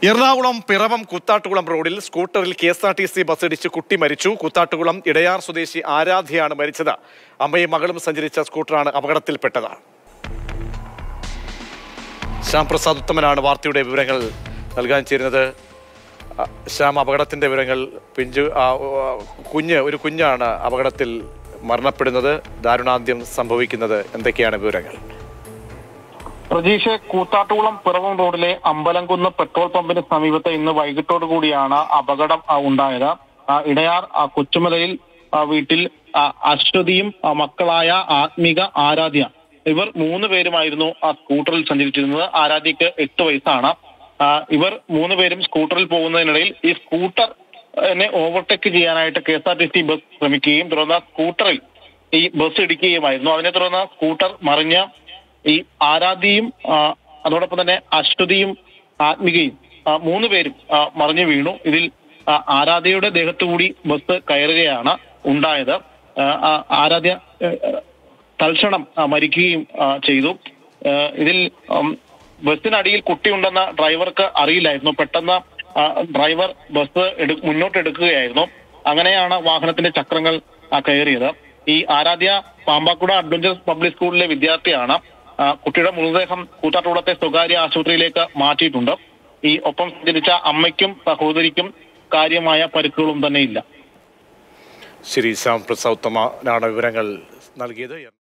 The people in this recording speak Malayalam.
എറണാകുളം പിറവം കുത്താട്ടുകുളം റോഡിൽ സ്കൂട്ടറിൽ K S R T C bus ഇടിച്ച് കുട്ടി മരിച്ചു കുത്താട്ടുകുളം ഇടയാർ സ്വദേശി ആരാധ്യയാണ് മരിച്ചത് അമ്മയും മകളും സഞ്ചരിച്ച സ്കൂട്ടറാണ് അപകടത്തിൽപ്പെട്ടത് ശ്യാം പ്രസാദ് ഉത്തമനാണ് വാർത്തയുടെ വിവരങ്ങൾ നൽകാൻ ചേരുന്നത് ആ, ശ്യാം അപകടത്തിന്റെ വിവരങ്ങൾ പിഞ്ചു ആ, ആ, കുഞ്ഞ് ഒരു കുഞ്ഞാണ് അപകടത്തിൽ മരണപ്പെടുന്നത് ദാരുണാന്ത്യം സംഭവിക്കുന്നത് എന്തൊക്കെയാണ് വിവരങ്ങൾ പ്രജീഷ് കൂത്താട്ടുകുളം പിറവം റോഡിലെ അമ്പലംകുന്ന് പെട്രോൾ പമ്പിന് സമീപത്ത് ഇന്ന് വൈകിട്ടോടു കൂടിയാണ് അപകടം ആ, ഉണ്ടായത് ആ, ഇടയാർ ആ, കൊച്ചുമലയിൽ ആ, വീട്ടിൽ ആ, അശ്വതിയും ആ, മക്കളായ ആത്മിക ആരാധ്യ ഇവർ മൂന്ന് പേരുമായിരുന്നു ആ സ്കൂട്ടറിൽ സഞ്ചരിച്ചിരുന്നത് ആരാധ്യക്ക് എട്ട് വയസ്സാണ് ആ, ഇവർ മൂന്ന് പേരും സ്കൂട്ടറിൽ പോകുന്നതിനിടയിൽ ഈ സ്കൂട്ടർ നെ ഓവർടേക്ക് ചെയ്യാനായിട്ട് K S R T C bus ശ്രമിക്കുകയും തുടർന്ന് സ്കൂട്ടറിൽ ഈ ബസ് ഇടിക്കുകയുമായിരുന്നു അതിനെ തുടർന്ന് സ്കൂട്ടർ മറിഞ്ഞ ഈ ആരാധ്യയും ആ, അതോടൊപ്പം തന്നെ അശ്വതിയും ആത്മികയും ആ, മൂന്ന് പേരും ആ, മറിഞ്ഞു വീണു ഇതിൽ ആ, ആരാധ്യയുടെ ദേഹത്തു കൂടി ബസ് കയറുകയാണ് ഉണ്ടായത് ആ, ആ, ആരാധ്യ ഏ, ഏ, തൽക്ഷണം ആ, മരിക്കുകയും ആ, ചെയ്തു ആ, ഇതിൽ ഉം, ബസ്സിനടിയിൽ കുട്ടിയുണ്ടെന്ന് ഡ്രൈവർക്ക് അറിയില്ലായിരുന്നു പെട്ടെന്ന് ആ, ഡ്രൈവർ ബസ് എടു- മുന്നോട്ട് എടുക്കുകയായിരുന്നു അങ്ങനെയാണ് വാഹനത്തിന്റെ ചക്രങ്ങൾ ആ, കയറിയത് ഈ ആരാധ്യ പാമ്പാക്കുട അഡ്വഞ്ചർ പബ്ലിക് സ്കൂളിലെ വിദ്യാർത്ഥിയാണ് ആ, കുട്ടിയുടെ മൃതദേഹം കൂത്താട്ടുകുളത്തെ സ്വകാര്യ ആശുപത്രിയിലേക്ക് മാറ്റിയിട്ടുണ്ട് ഈ ഒപ്പം സഞ്ചരിച്ച അമ്മയ്ക്കും സഹോദരിക്കും കാര്യമായ പരിക്കുകളും തന്നെ ഇല്ല ശരി ശ്യാം പ്രസാദ് ഉത്തമനാണ് വിവരങ്ങൾ നൽകിയത്